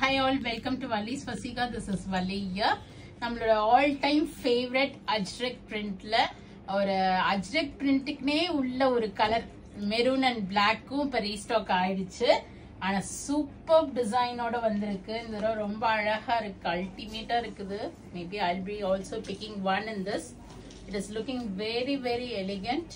Hi all welcome to Valli's Vasika this is வல்லியா நம்மளோட all time favourite Ajrak பிரிண்ட்ல ஒரு அஜ்ரக் பிரிண்ட்டுக்குனே உள்ள ஒரு கலர் மெரூன் அண்ட் பிளாக்கும் இப்போ ரீஸ்டாக் ஆயிடுச்சு ஆனா சூப்பர் டிசைனோட வந்திருக்கு இந்த தடவை ரொம்ப அழகா இருக்கு அல்டிமேட்டா இருக்குது maybe I'll be also picking one in this it is looking very very elegant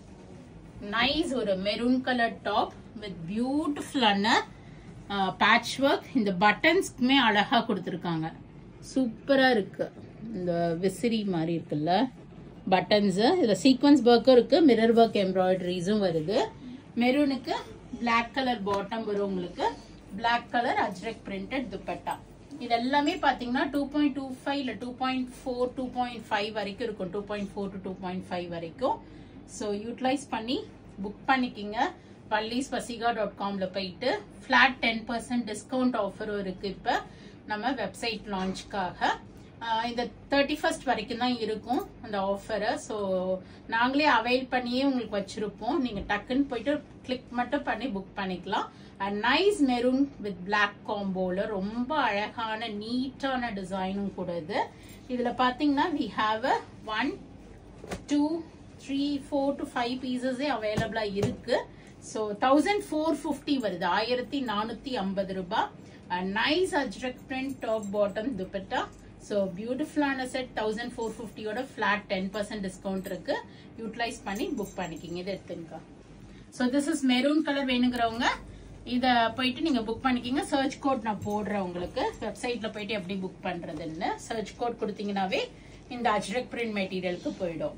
nice ஒரு மெரூன் கலர் டாப் வித் பியூட்டிஃபுல்லான பேட்ச் ஒர்க் இந்த பட்டன்ஸ்க்குமே அழகா கொடுத்துருக்காங்க சூப்பரா இருக்கு இந்த விசிறி மாதிரி இருக்குல்ல பட்டன்ஸ் இதுல சீக்வன்ஸ் ஒர்க்கும் இருக்கு மிரர் ஒர்க் எம்ப்ராய்டரிஸும் வருது மெரூனுக்கு பிளாக் கலர் பாட்டம் வரும் உங்களுக்கு black colour Ajrak printed dupatta இது எல்லாமே பாத்தீங்கன்னா டூ பாயிண்ட் டூ ஃபைவ் இல்ல two point four two point five வரைக்கும் இருக்கும் two point four to two point five வரைக்கும் ஸோ யூட்டிலைஸ் பண்ணி புக் பண்ணிக்கிங்க பள்ளீஸ் வசிகா டாட் காம்ல போயிட்டு ஃபிளாட் டென் பர்சன்ட் டிஸ்கவுண்ட் ஆஃபரும் இருக்கு இப்போ நம்ம வெப்சைட் லான்ச்க்காக இந்த தேர்ட்டி ஃபர்ஸ்ட் வரைக்கும் தான் இருக்கும் அந்த ஆஃபரை ஸோ நாங்களே அவைல் பண்ணியே உங்களுக்கு வச்சிருப்போம் நீங்க டக்குன்னு போயிட்டு கிளிக் மட்டும் பண்ணி புக் பண்ணிக்கலாம் நைஸ் மெரூன் வித் பிளாக் காம்போல ரொம்ப அழகான நீட்டான டிசைனும் கூட இது இதுல பாத்தீங்கன்னா we have a one two three four to five பீசஸே அவைலபிளா இருக்கு ஸோ தௌசண்ட் ஃபோர் ஃபிஃப்டி வருது ஆயிரத்தி நானூத்தி ஐம்பது ரூபாய் nice Ajrak print top bottom dupatta so பியூட்டிஃபுல்லான செட் தௌசண்ட் ஃபோர் ஃபிஃப்டியோட ஃபிளாட் டென் பர்சன்ட் டிஸ்கவுண்ட் இருக்கு யூட்டிலைஸ் பண்ணி புக் பண்ணிக்கிங்க இதை எடுத்துங்க so this is maroon colour வேணுங்கிறவங்க இத போயிட்டு நீங்க புக் பண்ணிக்கிங்க சர்ச் கோட் நான் போடுறேன் உங்களுக்கு வெப்சைட்ல போயிட்டு எப்படி புக் பண்றதுன்னு சர்ச் கோட் கொடுத்தீங்கன்னாவே இந்த அஜ்ரக் பிரிண்ட் மெட்டீரியலுக்கு போயிடும்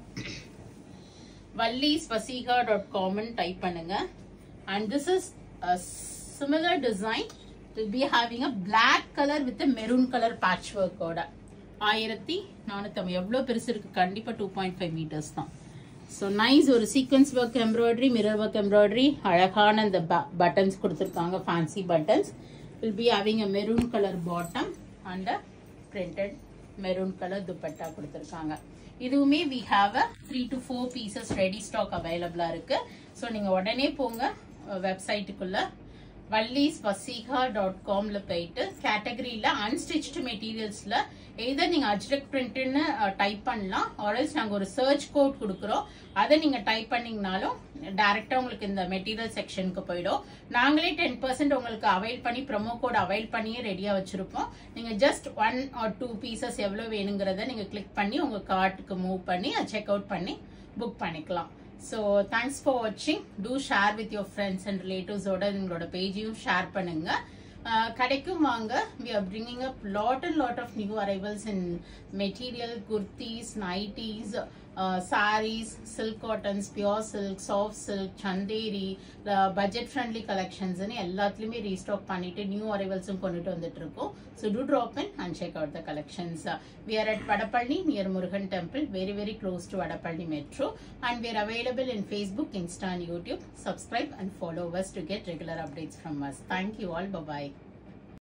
வல்லீஸ் வசீகா டாட் காம்னு டைப் பண்ணுங்க and this is similar design will be having a black colour with maroon colour patch ஒர்க்கோட ஆயிரத்தி நானூத்தி எவ்வளவு பெருசு இருக்கு கண்டிப்பா டூ பாயிண்ட் ஃபைவ் மீட்டர்ஸ் தான் ஸோ நைஸ் ஒரு sequence work embroidery mirror work embroidery அழகான இந்த பட்டன்ஸ் கொடுத்துருக்காங்க fancy buttons will be having a maroon colour bottom and printed maroon colour dupatta கொடுத்துருக்காங்க இதுவுமே we have a three to four pieces ready stock அவைலபிளா இருக்கு so நீங்க உடனே போங்க வெப்சைட்டுக்குள்ள வல்லீஸ் வசீகா டாட் காம்ல போயிட்டு கேட்டகரியில அன்ஸ்டிச்டு மெட்டீரியல்ஸ்ல எதர் நீங்க அஜ்ரக் பிரிண்ட்னு டைப் பண்ணலாம் ஆர்எல்ஸ் நாங்க ஒரு சர்ச் கோட் கொடுக்குறோம் அதை நீங்க டைப் பண்ணீங்கனாலும் டைரக்டா உங்களுக்கு இந்த மெட்டீரியல் செக்ஷனுக்கு போயிடும் நாங்களே டென் பர்சன்ட் உங்களுக்கு அவைல் பண்ணி ப்ரொமோ கோட் அவைல் பண்ணியே ரெடியா வச்சிருப்போம் நீங்க just one or two pieces எவ்வளவு வேணுங்கிறத நீங்க கிளிக் பண்ணி உங்க கார்ட்டுக்கு மூவ் பண்ணி செக் அவுட் பண்ணி புக் பண்ணிக்கலாம் ஸோ தேங்க்ஸ் ஃபார் வாட்சிங் to share with your friends and ரிலேட்டிவ்ஸோட உங்களோட பேஜையும் ஷேர் பண்ணுங்க கிடைக்கும் வாங்க we are bringing up lot and lot of new arrivals in material kurtis nighties saris silk cottons pure silk soft silk Chanderi budget friendly கலெக்ஷன்ஸ்னு எல்லாத்துலயுமே restock பண்ணிட்டு நியூ அரைவல்ஸும் கொண்டுட்டு வந்துட்டு இருக்கோம் so to drop in and check out the collections we are at Vadapalani near Murugan temple very very close to Vadapalani metro and we are available in Facebook, Insta and YouTube. Subscribe and follow us to get regular updates from us. Thank you all. Bye-bye.